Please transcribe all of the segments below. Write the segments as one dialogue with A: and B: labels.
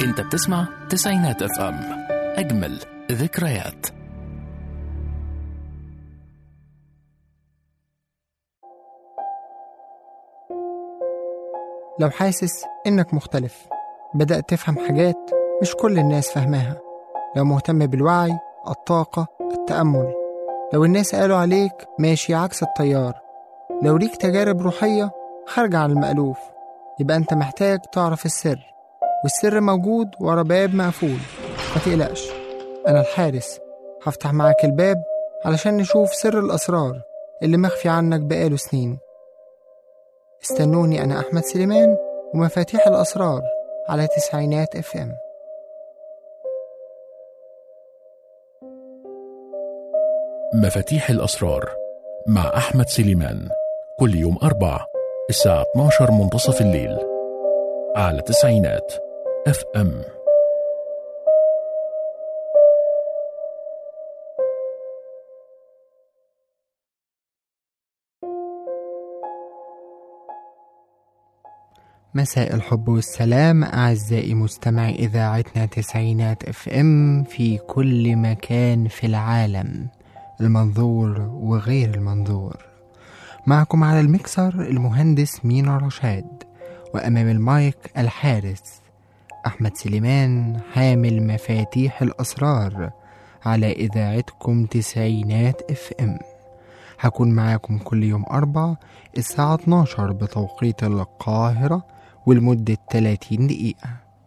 A: انت بتسمع تسعينات اف ام اجمل ذكريات
B: لو حاسس إنك مختلف بدأت تفهم حاجات مش كل الناس فاهماها لو مهتم بالوعي الطاقة التأمل لو الناس قالوا عليك ماشي عكس التيار لو ليك تجارب روحية خارجة عن المألوف يبقى أنت محتاج تعرف السر والسر موجود ورا باب مقفول ما تقلقش أنا الحارس هفتح معاك الباب علشان نشوف سر الأسرار اللي مخفي عنك بقاله سنين استنوني أنا أحمد سليمان ومفاتيح الأسرار على تسعينات اف ام
A: مفاتيح الأسرار مع أحمد سليمان كل يوم أربع الساعة 12 منتصف الليل على تسعينات اف ام
B: مساء الحب والسلام أعزائي مستمعي إذاعتنا تسعينات اف ام في كل مكان في العالم المنظور وغير المنظور معكم على المكسر المهندس مينا رشاد وأمام المايك الحارس أحمد سليمان حامل مفاتيح الأسرار على إذاعتكم تسعينات اف ام هكون معاكم كل يوم أربع الساعة 12 بتوقيت القاهرة ولمدة 30 دقيقة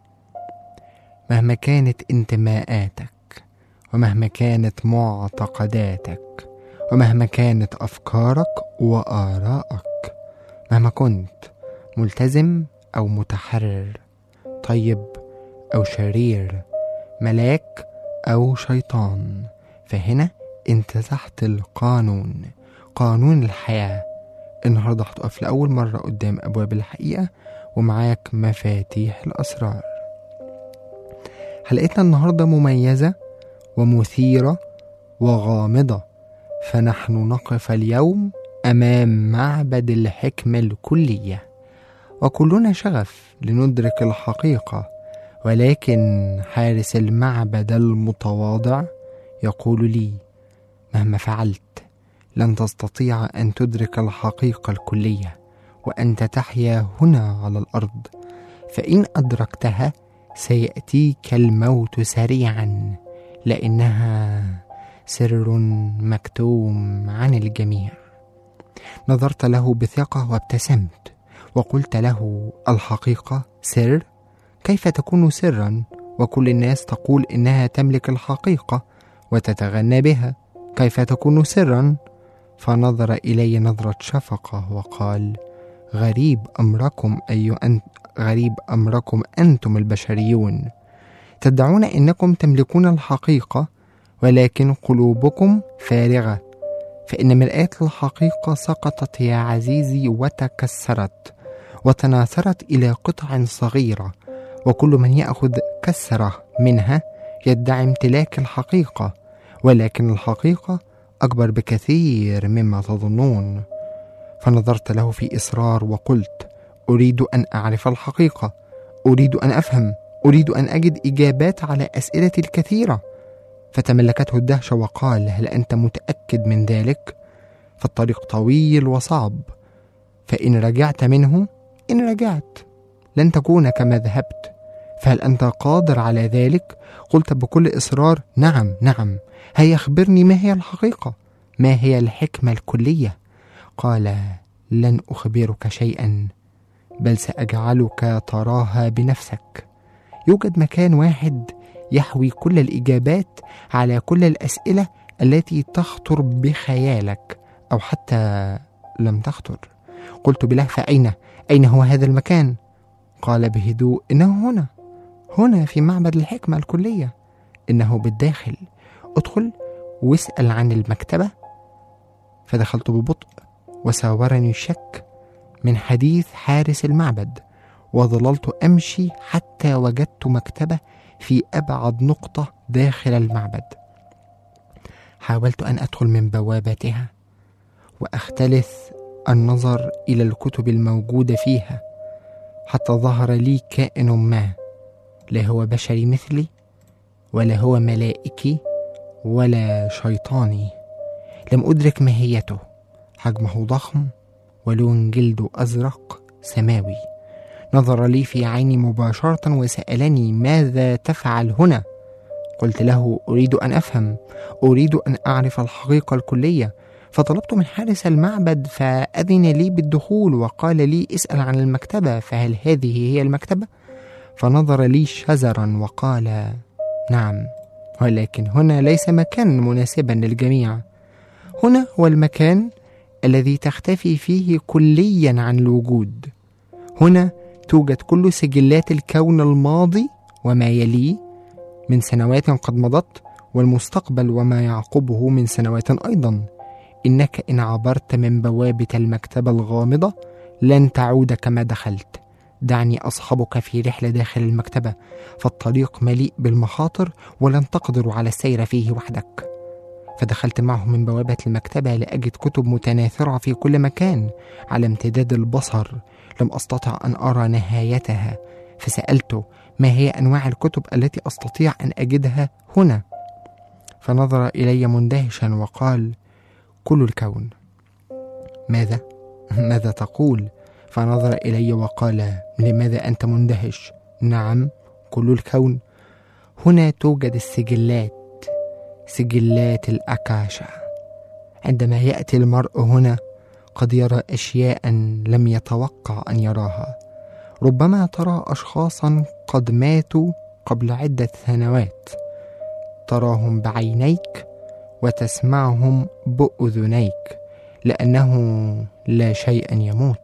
B: مهما كانت انتماءاتك ومهما كانت معتقداتك ومهما كانت أفكارك وآرائك مهما كنت ملتزم أو متحرر طيب أو شرير ملاك أو شيطان فهنا انت تحت القانون قانون الحياة النهاردة هتقف لأول مرة قدام أبواب الحقيقة ومعاك مفاتيح الأسرار حلقتنا النهاردة مميزة ومثيرة وغامضة فنحن نقف اليوم أمام معبد الحكمة الكلية وكلنا شغف لندرك الحقيقة ولكن حارس المعبد المتواضع يقول لي مهما فعلت لن تستطيع ان تدرك الحقيقه الكليه وانت تحيا هنا على الارض فان ادركتها سياتيك الموت سريعا لانها سر مكتوم عن الجميع نظرت له بثقه وابتسمت وقلت له الحقيقه سر كيف تكون سرا وكل الناس تقول انها تملك الحقيقه وتتغنى بها كيف تكون سرا فنظر الي نظره شفقه وقال غريب امركم اي أنت غريب امركم انتم البشريون تدعون انكم تملكون الحقيقه ولكن قلوبكم فارغه فان مراه الحقيقه سقطت يا عزيزي وتكسرت وتناثرت الى قطع صغيره وكل من ياخذ كسره منها يدعي امتلاك الحقيقه ولكن الحقيقه اكبر بكثير مما تظنون فنظرت له في اصرار وقلت اريد ان اعرف الحقيقه اريد ان افهم اريد ان اجد اجابات على اسئلتي الكثيره فتملكته الدهشه وقال هل انت متاكد من ذلك فالطريق طويل وصعب فان رجعت منه ان رجعت لن تكون كما ذهبت فهل انت قادر على ذلك قلت بكل اصرار نعم نعم هيا اخبرني ما هي الحقيقه ما هي الحكمه الكليه قال لن اخبرك شيئا بل ساجعلك تراها بنفسك يوجد مكان واحد يحوي كل الاجابات على كل الاسئله التي تخطر بخيالك او حتى لم تخطر قلت بلهفه اين اين هو هذا المكان قال بهدوء انه هنا هنا في معبد الحكمه الكليه انه بالداخل ادخل واسال عن المكتبه فدخلت ببطء وساورني الشك من حديث حارس المعبد وظللت امشي حتى وجدت مكتبه في ابعد نقطه داخل المعبد حاولت ان ادخل من بوابتها واختلث النظر الى الكتب الموجوده فيها حتى ظهر لي كائن ما لا هو بشري مثلي ولا هو ملائكي ولا شيطاني لم أدرك ماهيته حجمه ضخم ولون جلده أزرق سماوي نظر لي في عيني مباشرة وسألني ماذا تفعل هنا قلت له أريد أن أفهم أريد أن أعرف الحقيقة الكلية فطلبت من حارس المعبد فأذن لي بالدخول وقال لي اسأل عن المكتبة فهل هذه هي المكتبة؟ فنظر لي شزرا وقال نعم ولكن هنا ليس مكانا مناسبا للجميع هنا هو المكان الذي تختفي فيه كليا عن الوجود هنا توجد كل سجلات الكون الماضي وما يليه من سنوات قد مضت والمستقبل وما يعقبه من سنوات ايضا انك ان عبرت من بوابه المكتبه الغامضه لن تعود كما دخلت دعني اصحبك في رحله داخل المكتبه فالطريق مليء بالمخاطر ولن تقدر على السير فيه وحدك فدخلت معه من بوابه المكتبه لاجد كتب متناثره في كل مكان على امتداد البصر لم استطع ان ارى نهايتها فسالته ما هي انواع الكتب التي استطيع ان اجدها هنا فنظر الي مندهشا وقال كل الكون ماذا ماذا تقول فنظر الي وقال لماذا انت مندهش نعم كل الكون هنا توجد السجلات سجلات الاكاشا عندما ياتي المرء هنا قد يرى اشياء لم يتوقع ان يراها ربما ترى اشخاصا قد ماتوا قبل عده سنوات تراهم بعينيك وتسمعهم باذنيك لانه لا شيء يموت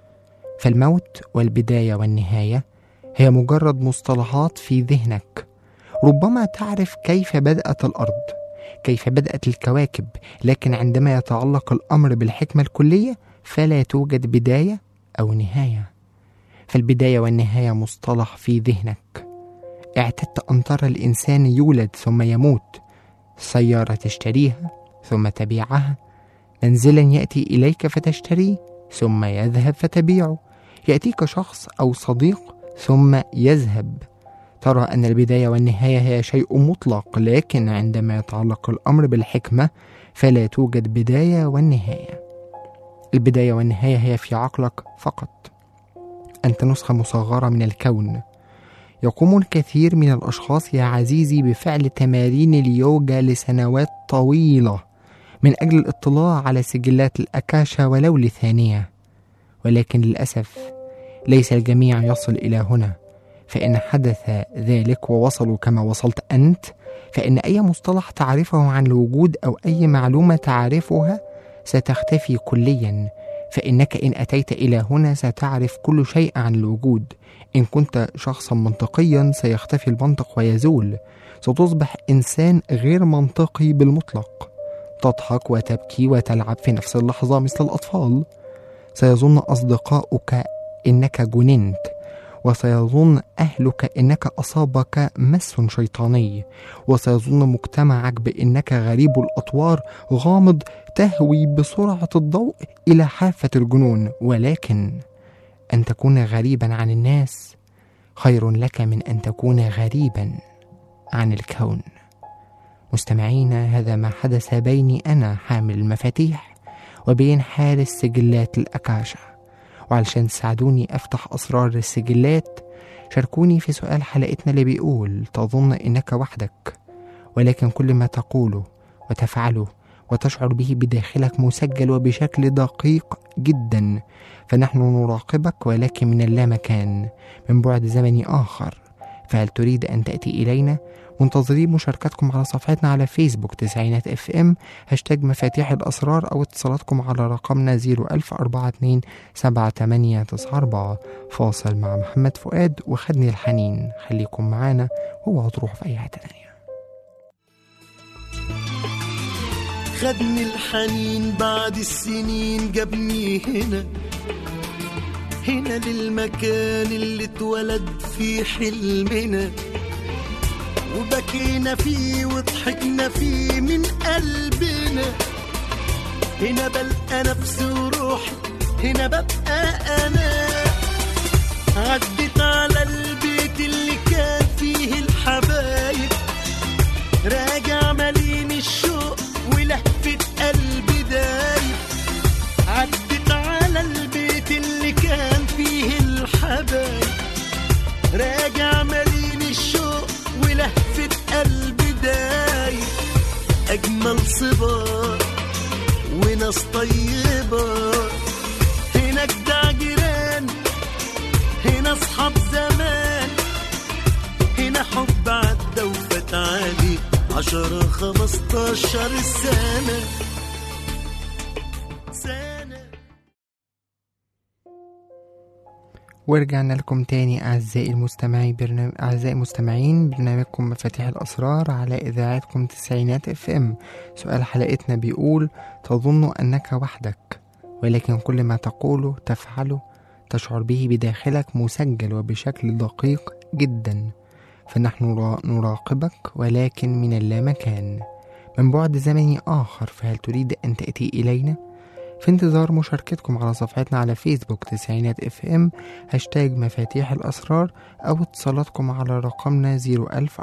B: فالموت والبدايه والنهايه هي مجرد مصطلحات في ذهنك ربما تعرف كيف بدات الارض كيف بدات الكواكب لكن عندما يتعلق الامر بالحكمه الكليه فلا توجد بدايه او نهايه فالبدايه والنهايه مصطلح في ذهنك اعتدت ان ترى الانسان يولد ثم يموت سياره تشتريها ثم تبيعها منزلا ياتي اليك فتشتريه ثم يذهب فتبيعه ياتيك شخص او صديق ثم يذهب ترى ان البدايه والنهايه هي شيء مطلق لكن عندما يتعلق الامر بالحكمه فلا توجد بدايه والنهايه البدايه والنهايه هي في عقلك فقط انت نسخه مصغره من الكون يقوم الكثير من الاشخاص يا عزيزي بفعل تمارين اليوجا لسنوات طويله من اجل الاطلاع على سجلات الاكاشا ولو لثانيه ولكن للاسف ليس الجميع يصل الى هنا فان حدث ذلك ووصلوا كما وصلت انت فان اي مصطلح تعرفه عن الوجود او اي معلومه تعرفها ستختفي كليا فانك ان اتيت الى هنا ستعرف كل شيء عن الوجود ان كنت شخصا منطقيا سيختفي المنطق ويزول ستصبح انسان غير منطقي بالمطلق تضحك وتبكي وتلعب في نفس اللحظه مثل الاطفال سيظن اصدقاؤك انك جننت وسيظن اهلك انك اصابك مس شيطاني وسيظن مجتمعك بانك غريب الاطوار غامض تهوي بسرعه الضوء الى حافه الجنون ولكن ان تكون غريبا عن الناس خير لك من ان تكون غريبا عن الكون مستمعينا هذا ما حدث بيني انا حامل المفاتيح وبين حارس سجلات الاكاشا وعلشان تساعدوني افتح اسرار السجلات شاركوني في سؤال حلقتنا اللي بيقول تظن انك وحدك ولكن كل ما تقوله وتفعله وتشعر به بداخلك مسجل وبشكل دقيق جدا فنحن نراقبك ولكن من اللامكان من بعد زمني آخر فهل تريد أن تأتي إلينا؟ منتظرين مشاركتكم على صفحتنا على فيسبوك تسعينات اف ام هاشتاج مفاتيح الأسرار أو اتصالاتكم على رقمنا 01042 7894 فاصل مع محمد فؤاد وخدني الحنين خليكم معانا هو هتروح في أي حتة تانية
C: خدني الحنين بعد السنين جابني هنا هنا للمكان اللي اتولد فيه حلمنا وبكينا فيه وضحكنا فيه من قلبنا هنا بلقى نفسي وروحي هنا ببقى انا عدت على البيت اللي كان راجع مليان الشوق ولهفة قلبي دايب أجمل صبار وناس طيبة هنا جدع جيران هنا أصحاب زمان هنا حب عدى وفات عليه عشرة خمستاشر سنة سنة
B: ورجعنا لكم تاني أعزائي المستمعين برنامج أعزائي المستمعين برنامجكم مفاتيح الأسرار على إذاعتكم تسعينات اف ام سؤال حلقتنا بيقول تظن أنك وحدك ولكن كل ما تقوله تفعله تشعر به بداخلك مسجل وبشكل دقيق جدا فنحن نرا- نراقبك ولكن من اللامكان من بعد زمني آخر فهل تريد أن تأتي إلينا؟ في انتظار مشاركتكم على صفحتنا على فيسبوك تسعينات اف ام هاشتاج مفاتيح الأسرار أو اتصالاتكم على رقمنا 01000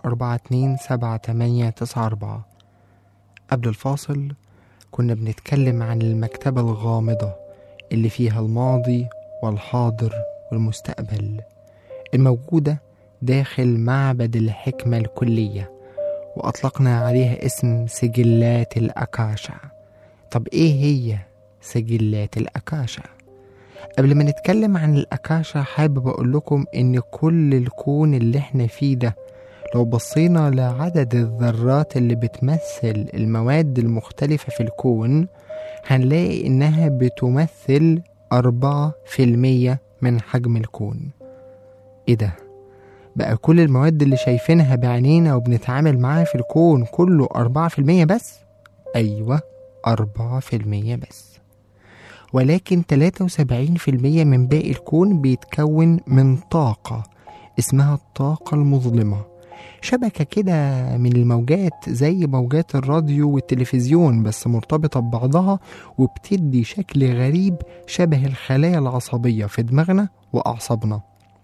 B: 427894 قبل الفاصل كنا بنتكلم عن المكتبة الغامضة اللي فيها الماضي والحاضر والمستقبل الموجودة داخل معبد الحكمة الكلية وأطلقنا عليها اسم سجلات الأكاشا طب إيه هي سجلات الأكاشا؟ قبل ما نتكلم عن الأكاشا حابب أقول لكم إن كل الكون اللي إحنا فيه ده لو بصينا لعدد الذرات اللي بتمثل المواد المختلفة في الكون هنلاقي إنها بتمثل أربعة في المية من حجم الكون إيه ده؟ بقى كل المواد اللي شايفينها بعينينا وبنتعامل معاها في الكون كله أربعة في المية بس؟ أيوة أربعة في المية بس ولكن 73% من باقي الكون بيتكون من طاقة اسمها الطاقة المظلمة شبكة كده من الموجات زي موجات الراديو والتلفزيون بس مرتبطة ببعضها وبتدي شكل غريب شبه الخلايا العصبية في دماغنا وأعصابنا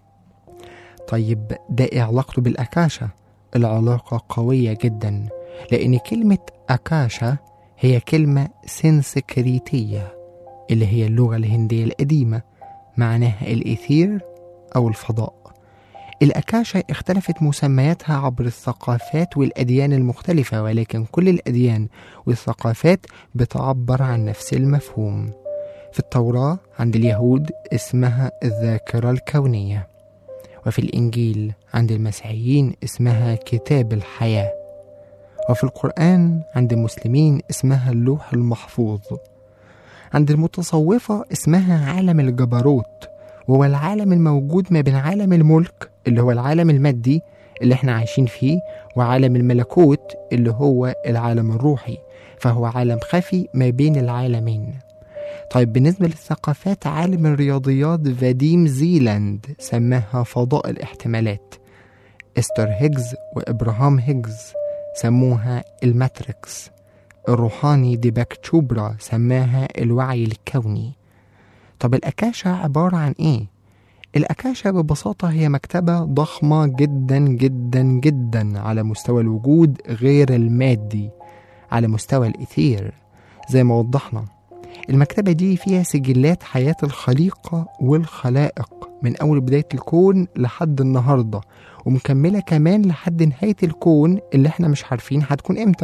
B: طيب ده إيه علاقته بالأكاشا؟ العلاقة قوية جدا لأن كلمة أكاشا هي كلمة سنسكريتية اللي هي اللغة الهندية القديمة معناها الإثير أو الفضاء الأكاشا اختلفت مسمياتها عبر الثقافات والأديان المختلفة ولكن كل الأديان والثقافات بتعبر عن نفس المفهوم في التوراة عند اليهود اسمها الذاكرة الكونية وفي الإنجيل عند المسيحيين اسمها كتاب الحياة وفي القرآن عند المسلمين اسمها اللوح المحفوظ عند المتصوفة اسمها عالم الجبروت وهو العالم الموجود ما بين عالم الملك اللي هو العالم المادي اللي احنا عايشين فيه وعالم الملكوت اللي هو العالم الروحي فهو عالم خفي ما بين العالمين طيب بالنسبة للثقافات عالم الرياضيات فاديم زيلاند سماها فضاء الاحتمالات استر هيجز وإبراهام هيجز سموها الماتريكس الروحاني ديباك تشوبرا سماها الوعي الكوني طب الأكاشا عبارة عن إيه؟ الأكاشا ببساطة هي مكتبة ضخمة جدا جدا جدا على مستوى الوجود غير المادي على مستوى الإثير زي ما وضحنا المكتبة دي فيها سجلات حياة الخليقة والخلائق من أول بداية الكون لحد النهاردة ومكملة كمان لحد نهاية الكون اللي احنا مش عارفين هتكون امتى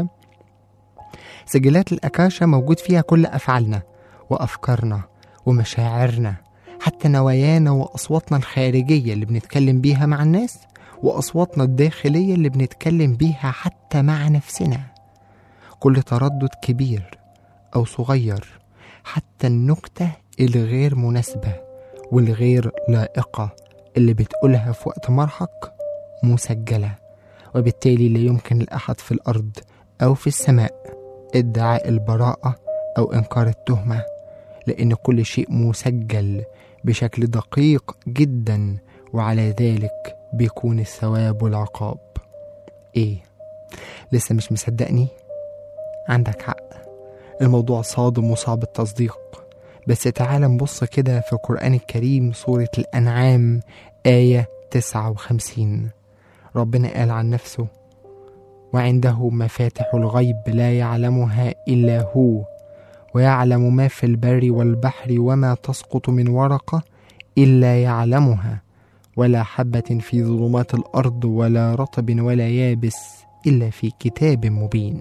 B: سجلات الأكاشا موجود فيها كل أفعالنا وأفكارنا ومشاعرنا حتى نوايانا وأصواتنا الخارجية اللي بنتكلم بيها مع الناس وأصواتنا الداخلية اللي بنتكلم بيها حتى مع نفسنا كل تردد كبير أو صغير حتى النكتة الغير مناسبة والغير لائقة اللي بتقولها في وقت مرهق مسجلة وبالتالي لا يمكن لأحد في الأرض أو في السماء ادعاء البراءة أو إنكار التهمة لأن كل شيء مسجل بشكل دقيق جدا وعلى ذلك بيكون الثواب والعقاب إيه؟ لسه مش مصدقني؟ عندك حق الموضوع صادم وصعب التصديق بس تعال نبص كده في القرآن الكريم سورة الأنعام آية 59 ربنا قال عن نفسه وعنده مفاتح الغيب لا يعلمها إلا هو ويعلم ما في البر والبحر وما تسقط من ورقة إلا يعلمها ولا حبة في ظلمات الأرض ولا رطب ولا يابس إلا في كتاب مبين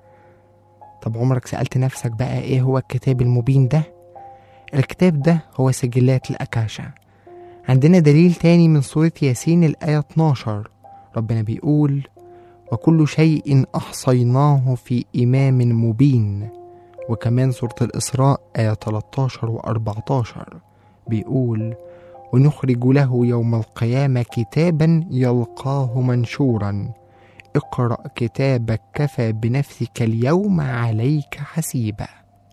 B: طب عمرك سألت نفسك بقى إيه هو الكتاب المبين ده؟ الكتاب ده هو سجلات الأكاشا عندنا دليل تاني من سورة ياسين الآية 12 ربنا بيقول وكل شيء أحصيناه في إمام مبين وكمان سورة الإسراء آية 13 و 14 بيقول ونخرج له يوم القيامة كتابا يلقاه منشورا اقرأ كتابك كفى بنفسك اليوم عليك حسيبا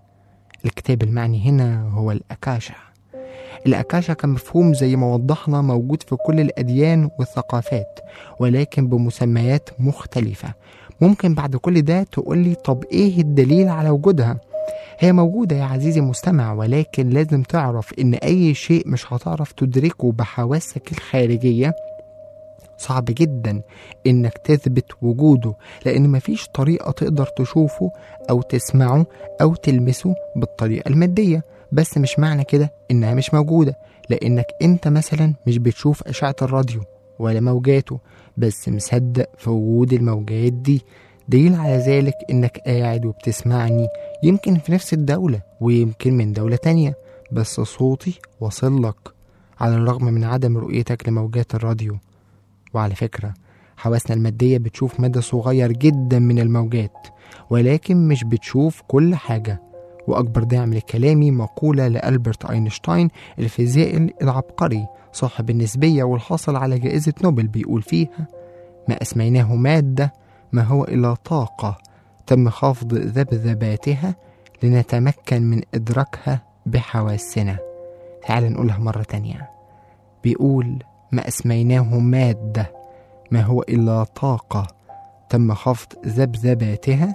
B: الكتاب المعني هنا هو الأكاشا الأكاشا كمفهوم زي ما وضحنا موجود في كل الأديان والثقافات ولكن بمسميات مختلفة ممكن بعد كل ده تقولي طب إيه الدليل على وجودها هي موجودة يا عزيزي المستمع ولكن لازم تعرف إن أي شيء مش هتعرف تدركه بحواسك الخارجية صعب جدا إنك تثبت وجوده لأن مفيش طريقة تقدر تشوفه أو تسمعه أو تلمسه بالطريقة المادية بس مش معنى كده إنها مش موجودة لأنك أنت مثلا مش بتشوف أشعة الراديو ولا موجاته بس مصدق في وجود الموجات دي دليل على ذلك إنك قاعد وبتسمعني يمكن في نفس الدولة ويمكن من دولة تانية بس صوتي وصل لك على الرغم من عدم رؤيتك لموجات الراديو وعلى فكرة حواسنا المادية بتشوف مدى صغير جدا من الموجات ولكن مش بتشوف كل حاجة وأكبر داعم لكلامي مقولة لألبرت أينشتاين الفيزيائي العبقري صاحب النسبية والحاصل على جائزة نوبل بيقول فيها ما أسميناه مادة ما هو إلا طاقة تم خفض ذبذباتها لنتمكن من إدراكها بحواسنا تعال نقولها مرة تانية بيقول ما أسميناه مادة ما هو إلا طاقة تم خفض ذبذباتها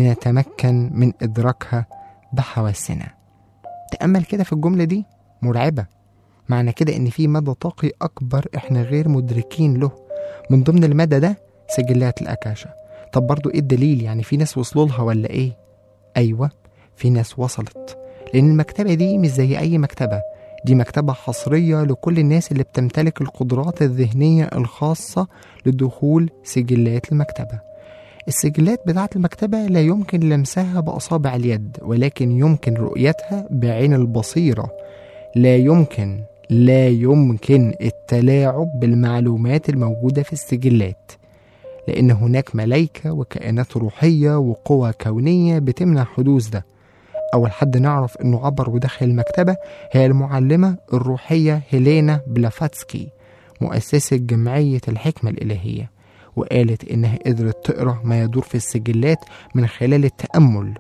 B: لنتمكن من إدراكها بحواسنا تأمل كده في الجملة دي مرعبة معنى كده إن في مدى طاقي أكبر إحنا غير مدركين له من ضمن المدى ده سجلات الأكاشا طب برضو إيه الدليل يعني في ناس وصلوا لها ولا إيه أيوة في ناس وصلت لأن المكتبة دي مش زي أي مكتبة دي مكتبة حصرية لكل الناس اللي بتمتلك القدرات الذهنية الخاصة لدخول سجلات المكتبة السجلات بتاعة المكتبة لا يمكن لمسها بأصابع اليد ولكن يمكن رؤيتها بعين البصيرة لا يمكن لا يمكن التلاعب بالمعلومات الموجودة في السجلات لأن هناك ملايكة وكائنات روحية وقوى كونية بتمنع حدوث ده أول حد نعرف إنه عبر ودخل المكتبة هي المعلمة الروحية هيلينا بلافاتسكي مؤسسة جمعية الحكمة الإلهية وقالت إنها قدرت تقرأ ما يدور في السجلات من خلال التأمل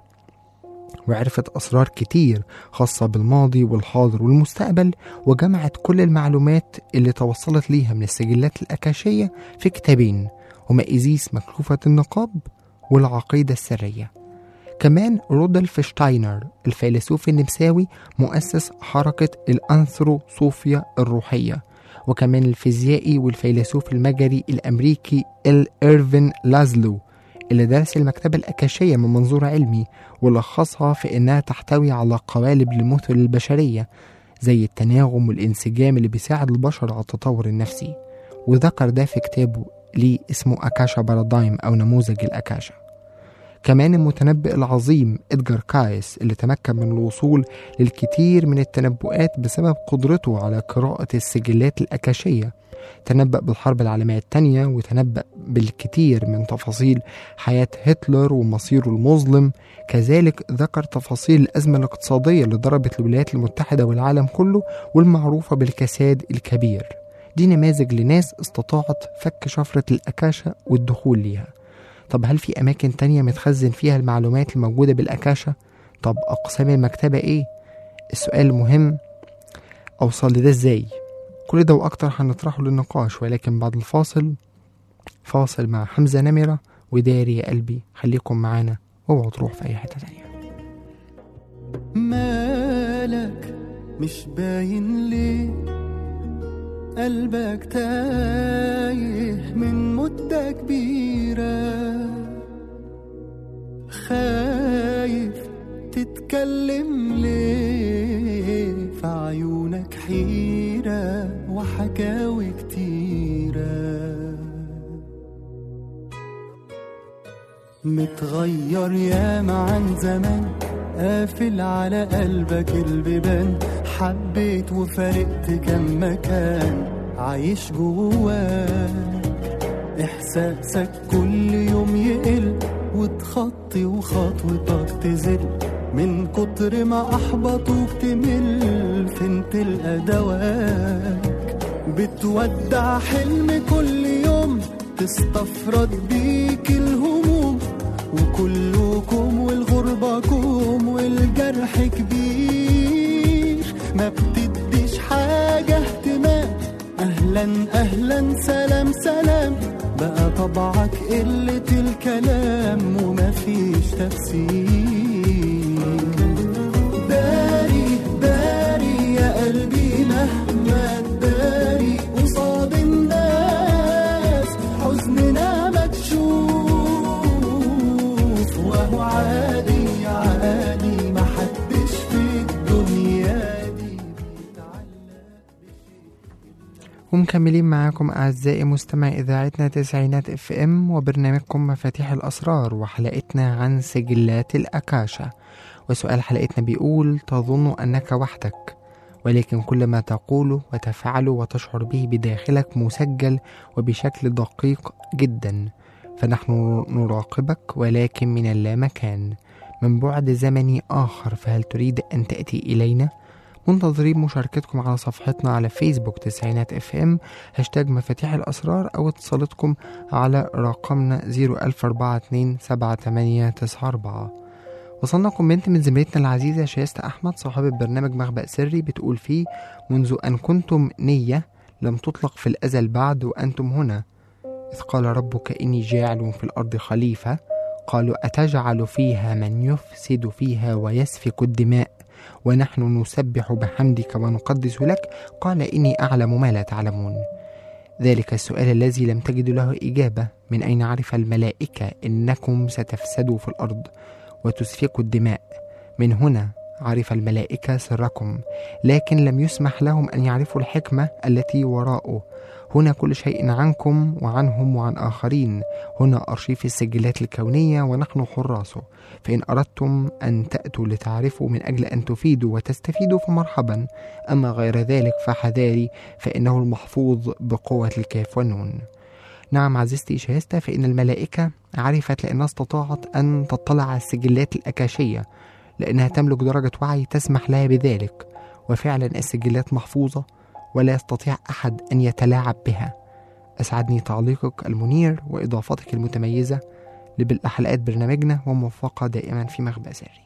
B: وعرفت أسرار كتير خاصة بالماضي والحاضر والمستقبل وجمعت كل المعلومات اللي توصلت ليها من السجلات الأكاشية في كتابين هما إيزيس مكلوفة النقاب والعقيدة السرية كمان رودولف شتاينر الفيلسوف النمساوي مؤسس حركة الأنثروصوفيا الروحية وكمان الفيزيائي والفيلسوف المجري الأمريكي ال إيرفين لازلو اللي درس المكتبة الأكاشية من منظور علمي ولخصها في إنها تحتوي على قوالب للمثل البشرية زي التناغم والانسجام اللي بيساعد البشر على التطور النفسي وذكر ده في كتابه ليه اسمه أكاشا بارادايم أو نموذج الأكاشا كمان المتنبئ العظيم إدجار كايس اللي تمكن من الوصول للكثير من التنبؤات بسبب قدرته على قراءة السجلات الأكاشية تنبأ بالحرب العالمية الثانية وتنبأ بالكثير من تفاصيل حياة هتلر ومصيره المظلم كذلك ذكر تفاصيل الأزمة الاقتصادية اللي ضربت الولايات المتحدة والعالم كله والمعروفة بالكساد الكبير دي نماذج لناس استطاعت فك شفرة الأكاشة والدخول ليها طب هل في أماكن تانية متخزن فيها المعلومات الموجودة بالأكاشة؟ طب أقسام المكتبة إيه؟ السؤال المهم أوصل لده إزاي؟ كل ده وأكتر هنطرحه للنقاش ولكن بعد الفاصل فاصل مع حمزة نمرة وداري يا قلبي خليكم معانا واوعوا تروح في أي حتة تانية
C: مالك مش باين ليه قلبك تايه من مدة كبيرة خايف تتكلم ليه في عيونك حيرة وحيرة وحكاوي كتيرة متغير ياما عن زمان قافل على قلبك البيبان حبيت وفارقت كم مكان عايش جواك إحساسك كل يوم يقل وتخطي وخطوتك تزل من كتر ما أحبطوك تمل فين تلقى دواك بتودع حلم كل يوم تستفرد بيك الهموم وكلكم والغربة كوم والجرح كبير ما بتديش حاجة اهتمام أهلا أهلا سلام سلام بقى طبعك قلة الكلام ومفيش تفسير داري داري يا قلبي مهما تداري قصاد الناس حزننا مكشوف وهو عادي عادي محدش في الدنيا دي بيتعلق
B: ومكملين معاكم أعزائي مستمعي إذاعتنا تسعينات اف ام وبرنامجكم مفاتيح الأسرار وحلقتنا عن سجلات الأكاشا وسؤال حلقتنا بيقول تظن أنك وحدك ولكن كل ما تقوله وتفعله وتشعر به بداخلك مسجل وبشكل دقيق جدا فنحن نراقبك ولكن من اللامكان من بعد زمني آخر فهل تريد أن تأتي إلينا؟ منتظرين مشاركتكم على صفحتنا على فيسبوك تسعينات اف ام هاشتاج مفاتيح الأسرار أو اتصالتكم على رقمنا 00427 وصلنا كومنت من زميلتنا العزيزة شيستة أحمد صاحبة برنامج مخبأ سري بتقول فيه منذ أن كنتم نية لم تطلق في الأزل بعد وأنتم هنا إذ قال ربك إني جاعل في الأرض خليفة قالوا أتجعل فيها من يفسد فيها ويسفك الدماء ونحن نسبح بحمدك ونقدس لك قال إني أعلم ما لا تعلمون ذلك السؤال الذي لم تجدوا له إجابة من أين عرف الملائكة إنكم ستفسدوا في الأرض وتسفكوا الدماء من هنا عرف الملائكة سركم لكن لم يسمح لهم أن يعرفوا الحكمة التي وراءه هنا كل شيء عنكم وعنهم وعن آخرين هنا أرشيف السجلات الكونية ونحن حراسه فإن أردتم أن تأتوا لتعرفوا من أجل أن تفيدوا وتستفيدوا فمرحبا أما غير ذلك فحذاري فإنه المحفوظ بقوة الكاف والنون نعم عزيزتي شهستة فإن الملائكة عرفت لأنها استطاعت أن تطلع على السجلات الأكاشية لأنها تملك درجة وعي تسمح لها بذلك وفعلا السجلات محفوظة ولا يستطيع أحد أن يتلاعب بها أسعدني تعليقك المنير وإضافتك المتميزة لحلقات برنامجنا وموفقة دائما في مخبأ سري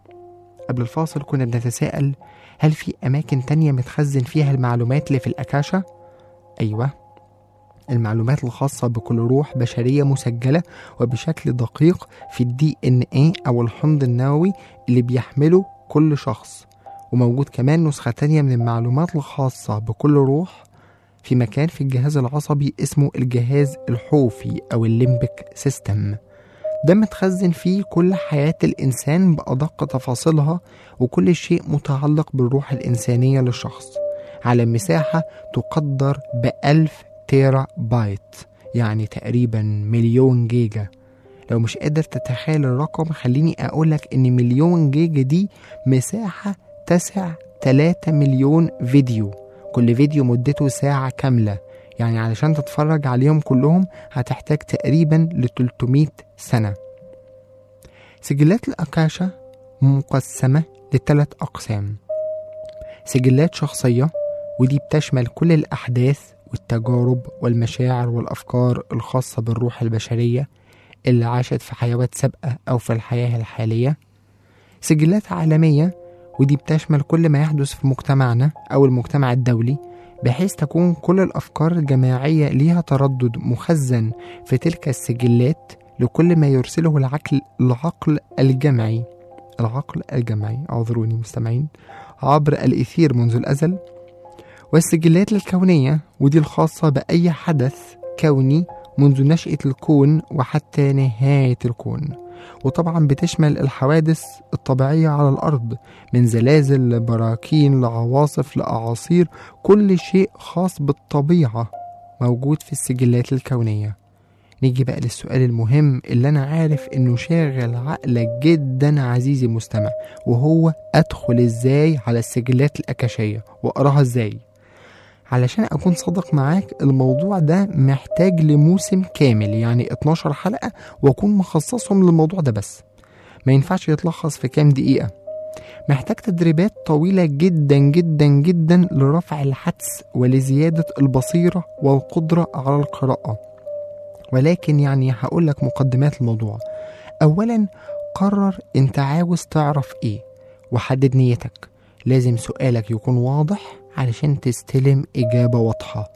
B: قبل الفاصل كنا بنتساءل هل في أماكن تانية متخزن فيها المعلومات اللي في الأكاشة؟ أيوة المعلومات الخاصة بكل روح بشرية مسجلة وبشكل دقيق في الدي ان ايه أو الحمض النووي اللي بيحمله كل شخص وموجود كمان نسخة تانية من المعلومات الخاصة بكل روح في مكان في الجهاز العصبي اسمه الجهاز الحوفي أو الليمبك سيستم ده متخزن فيه كل حياة الإنسان بأدق تفاصيلها وكل شيء متعلق بالروح الإنسانية للشخص على مساحة تقدر بألف تيرا بايت يعني تقريبا مليون جيجا لو مش قادر تتخيل الرقم خليني أقولك إن مليون جيجا دي مساحة تسع 3 مليون فيديو كل فيديو مدته ساعة كاملة يعني علشان تتفرج عليهم كلهم هتحتاج تقريبا ل 300 سنة سجلات الأكاشا مقسمة لثلاث أقسام سجلات شخصية ودي بتشمل كل الأحداث والتجارب والمشاعر والأفكار الخاصة بالروح البشرية اللي عاشت في حيوات سابقة أو في الحياة الحالية سجلات عالمية ودي بتشمل كل ما يحدث في مجتمعنا أو المجتمع الدولي بحيث تكون كل الأفكار الجماعية ليها تردد مخزن في تلك السجلات لكل ما يرسله العقل العقل الجمعي العقل الجمعي اعذروني مستمعين عبر الإثير منذ الأزل والسجلات الكونية ودي الخاصة بأي حدث كوني منذ نشأة الكون وحتى نهاية الكون وطبعا بتشمل الحوادث الطبيعية على الأرض من زلازل لبراكين لعواصف لأعاصير كل شيء خاص بالطبيعة موجود في السجلات الكونية نيجي بقى للسؤال المهم اللي أنا عارف إنه شاغل عقلك جدا عزيزي المستمع وهو أدخل إزاي على السجلات الأكاشية وأقراها إزاي علشان أكون صادق معاك الموضوع ده محتاج لموسم كامل يعني 12 حلقة وأكون مخصصهم للموضوع ده بس ما ينفعش يتلخص في كام دقيقة محتاج تدريبات طويلة جدا جدا جدا لرفع الحدس ولزيادة البصيرة والقدرة على القراءة ولكن يعني هقول لك مقدمات الموضوع أولا قرر أنت عاوز تعرف إيه وحدد نيتك لازم سؤالك يكون واضح علشان تستلم إجابة واضحة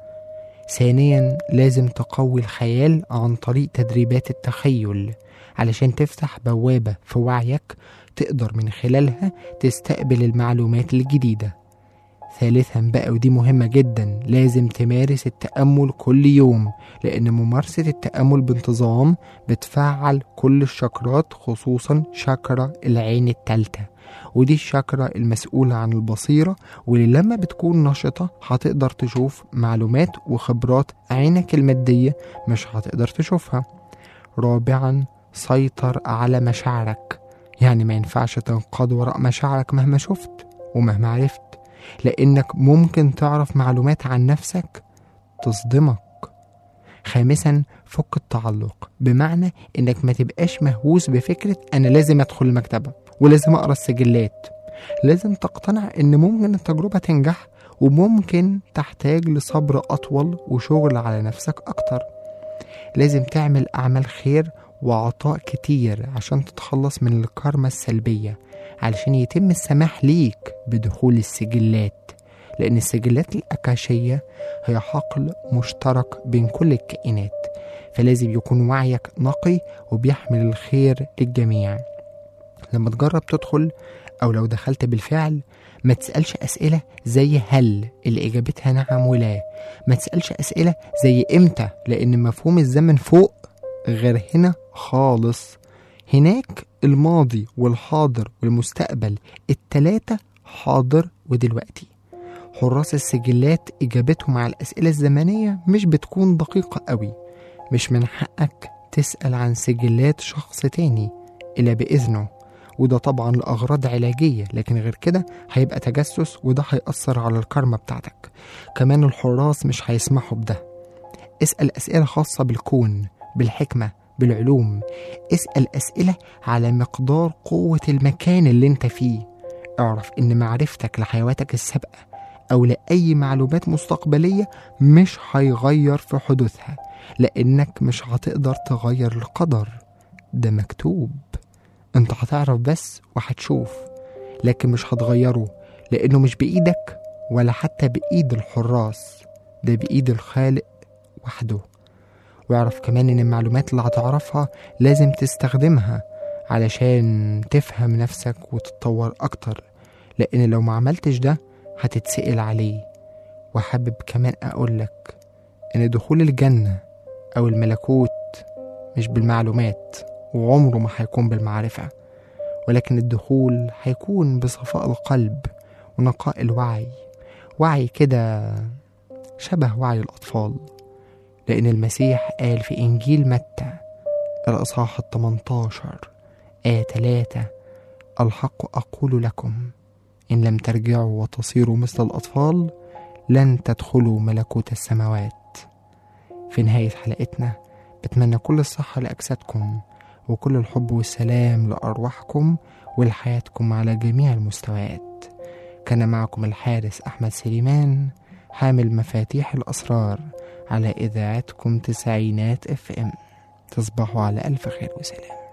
B: ثانيا لازم تقوي الخيال عن طريق تدريبات التخيل علشان تفتح بوابة في وعيك تقدر من خلالها تستقبل المعلومات الجديدة ثالثا بقى ودي مهمة جدا لازم تمارس التأمل كل يوم لأن ممارسة التأمل بانتظام بتفعل كل الشكرات خصوصا شكرة العين التالتة ودي الشكرة المسؤولة عن البصيرة واللي لما بتكون نشطة هتقدر تشوف معلومات وخبرات عينك المادية مش هتقدر تشوفها رابعا سيطر على مشاعرك يعني ما ينفعش تنقاد وراء مشاعرك مهما شفت ومهما عرفت لأنك ممكن تعرف معلومات عن نفسك تصدمك خامسا فك التعلق بمعنى انك ما تبقاش مهووس بفكرة انا لازم ادخل المكتبة ولازم اقرا السجلات لازم تقتنع ان ممكن التجربة تنجح وممكن تحتاج لصبر اطول وشغل على نفسك اكتر لازم تعمل اعمال خير وعطاء كتير عشان تتخلص من الكارما السلبية علشان يتم السماح ليك بدخول السجلات لأن السجلات الأكاشية هي حقل مشترك بين كل الكائنات فلازم يكون وعيك نقي وبيحمل الخير للجميع لما تجرب تدخل أو لو دخلت بالفعل ما تسألش أسئلة زي هل اللي إجابتها نعم ولا ما تسألش أسئلة زي إمتى لأن مفهوم الزمن فوق غير هنا خالص هناك الماضي والحاضر والمستقبل التلاتة حاضر ودلوقتي حراس السجلات إجابتهم على الأسئلة الزمنية مش بتكون دقيقة قوي مش من حقك تسأل عن سجلات شخص تاني إلا بإذنه وده طبعا لأغراض علاجية لكن غير كده هيبقى تجسس وده هيأثر على الكارما بتاعتك كمان الحراس مش هيسمحوا بده اسأل أسئلة خاصة بالكون بالحكمة بالعلوم اسأل أسئلة على مقدار قوة المكان اللي انت فيه اعرف ان معرفتك لحيواتك السابقة أو لأي معلومات مستقبلية مش هيغير في حدوثها لأنك مش هتقدر تغير القدر ده مكتوب انت هتعرف بس وهتشوف لكن مش هتغيره لأنه مش بإيدك ولا حتى بإيد الحراس ده بإيد الخالق وحده واعرف كمان ان المعلومات اللي هتعرفها لازم تستخدمها علشان تفهم نفسك وتتطور اكتر لان لو ما عملتش ده هتتسأل عليه وحابب كمان اقولك ان دخول الجنة او الملكوت مش بالمعلومات وعمره ما هيكون بالمعرفة ولكن الدخول هيكون بصفاء القلب ونقاء الوعي وعي كده شبه وعي الأطفال لأن المسيح قال في إنجيل متى الإصحاح التمنتاشر آية تلاتة الحق أقول لكم إن لم ترجعوا وتصيروا مثل الأطفال لن تدخلوا ملكوت السماوات في نهاية حلقتنا بتمنى كل الصحة لأجسادكم وكل الحب والسلام لأرواحكم ولحياتكم على جميع المستويات كان معكم الحارس أحمد سليمان حامل مفاتيح الأسرار على إذاعتكم تسعينات اف ام تصبحوا على ألف خير وسلام